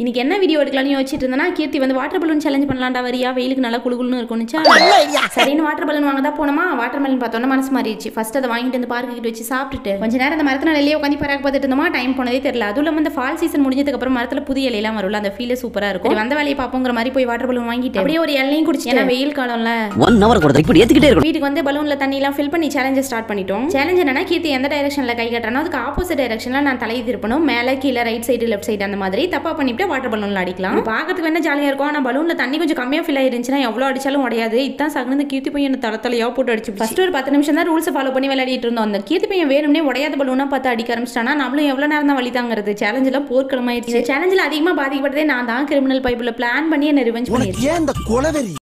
இன்னைக்கு என்ன வீடியோ எடுக்கலாம்னு யோசிச்சுட்டு இருந்தேன்னா கீர்த்தி வந்து வாட்டர் பலூன் சேலஞ்ச் பண்ணலாம்டா வரியா வெயிலுக்கு நல்லா குளுகுலுன்னு இருக்கும்னுச்சா சரின்னு வாட்டர் பலூன் வாங்க தான் போனோமா வாட்டர் மெலன் பார்த்தோன்னா மனசு மாறிடுச்சு ஃபர்ஸ்ட் அதை வாங்கிட்டு வந்து பார்க்கு கிட்ட வச்சு சாப்பிட்டுட்டு கொஞ்ச நேரம் அந்த மரத்துல வெளியே உட்காந்து பராக்கு பார்த்துட்டு இருந்தோமா டைம் போனதே தெரியல அதுவும் இல்லாமல் இந்த ஃபால் சீசன் முடிஞ்சதுக்கு அப்புறம் மரத்துல புது இலையெல்லாம் வரும்ல அந்த ஃபீலே சூப்பரா இருக்கும் சரி, வந்த வேலையை பார்ப்போங்கிற மாதிரி போய் வாட்டர் பலூன் வாங்கிட்டு அப்படியே ஒரு இலையும் குடிச்சு ஏன்னா வெயில் காலம்ல ஒன் ஹவர் கொடுத்தா இப்படி ஏத்துக்கிட்டே இருக்கணும் வீட்டுக்கு வந்து பலூன்ல தண்ணி எல்லாம் ஃபில் பண்ணி சேலஞ்சை ஸ்டார்ட் பண்ணிட்டோம் சேலஞ்ச் என்னன்னா கீர்த்தி எந்த டைரக்ஷன்ல கை கட்டுறானோ அதுக்கு ஆப்போசிட் டைரக்ஷன்ல நான் தலையை திருப்பணும் மேலே கீழே ரைட் சைடு லெஃப்ட் சைடு அந்த மாதிரி தப்பா பண்ணிட்டு வாட்டர் பலூன்ல அடிக்கலாம் பார்க்கறதுக்கு வேணா ஜாலியா இருக்கும் ஆனா பலூன்ல தண்ணி கொஞ்சம் கம்மியா ஃபில் ஆயிருந்துச்சுன்னா எவ்வளவு அடிச்சாலும் உடையாது இதான் சகந்து கீர்த்தி பையன் தலை தலையா போட்டு அடிச்சு ஃபர்ஸ்ட் ஒரு பத்து நிமிஷம் தான் ரூல்ஸ் ஃபாலோ பண்ணி விளையாடிட்டு இருந்தோம் அந்த கீர்த்தி பையன் வேணும்னே உடையாத பலூனா பார்த்து அடிக்க ஆரம்பிச்சிட்டானா நம்மளும் எவ்வளவு நேரம் தான் வழி தாங்கிறது சேலஞ்சில் போர்க்களமாயிருச்சு இந்த சேலஞ்சில் அதிகமா பாதிக்கப்பட்டதே நான் தான் கிரிமினல் பைபிள் பிளான் பண்ணி என்ன ரிவெஞ்ச் பண்ணிருச்சு ஏன் இந்த கொலவெறி